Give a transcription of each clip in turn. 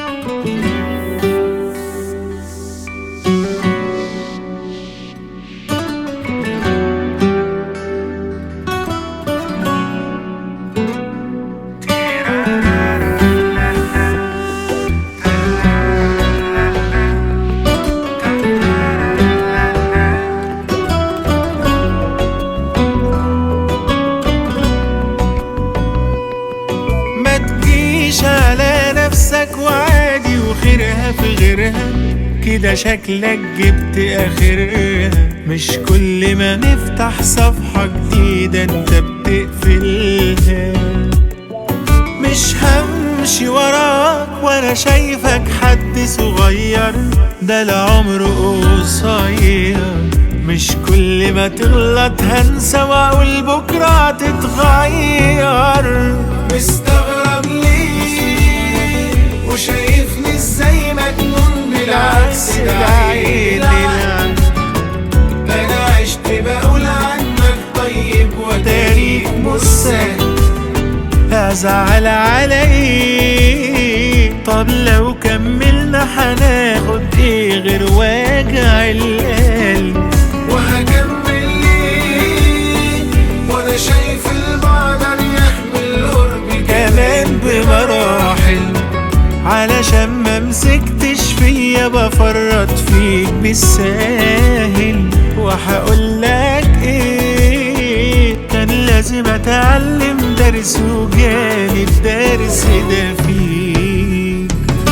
ما تجيش على نفسك وعادي وخيرها في غيرها كده شكلك جبت اخرها مش كل ما نفتح صفحة جديدة انت بتقفلها مش همشي وراك وانا شايفك حد صغير ده العمر قصير مش كل ما تغلط هنسى واقول بكرة تتغير مستغرب ليه وشايفني ازاي مجنون بالعكس ده عيني انا عشت بقول عنك طيب وتاريخ مش سهل ازعل على ايه طب لو كملنا هناخد ايه غير وجع القلب وهكمل ليه وانا شايف البعد يحمل قربي كمان بمراحل علشان ما مسكتش فيا بفرط فيك بالساهل وهقول لك ايه كان لازم اتعلم درس وجاني الدرس ده فيك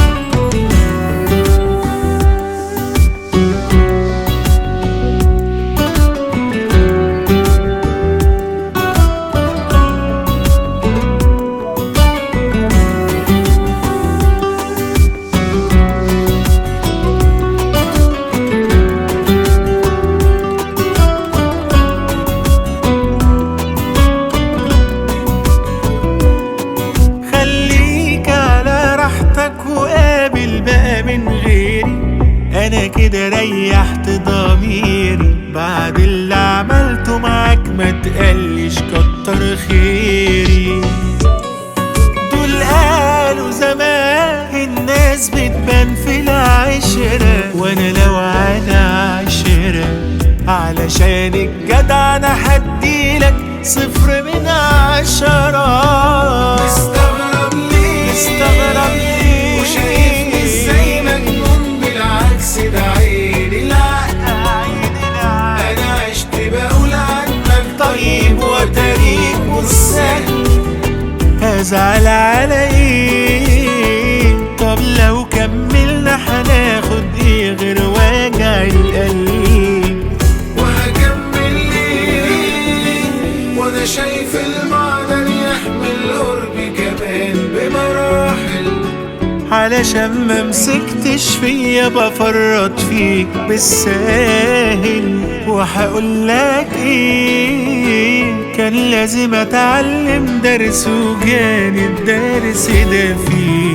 خليك على راحتك وقابل بقى من غيري انا كده ريحت ضميري بعد اللي عملته معاك ما تقلش كتر خيري دول قالوا زمان الناس بتبان في العشرة وانا لو على عشرة علشان الجدع انا هديلك صفر من عشرة مستغرب ليه مستغرب ليه وشايفني ازاي مجنون بالعكس ده عيني لا عيني لا انا عشت بقول عنك طيب وتاريخ مش سهل هزعل على ايه طب لو كملنا هناخد ايه غير وجع القلب وهكمل ليه وانا شايف المعدن يحمل قربي كمان بمراحل علشان ما مسكتش فيا بفرط فيك بالساهل وهقول لك ايه كان لازم اتعلم درس وجاني الدرس ده فيه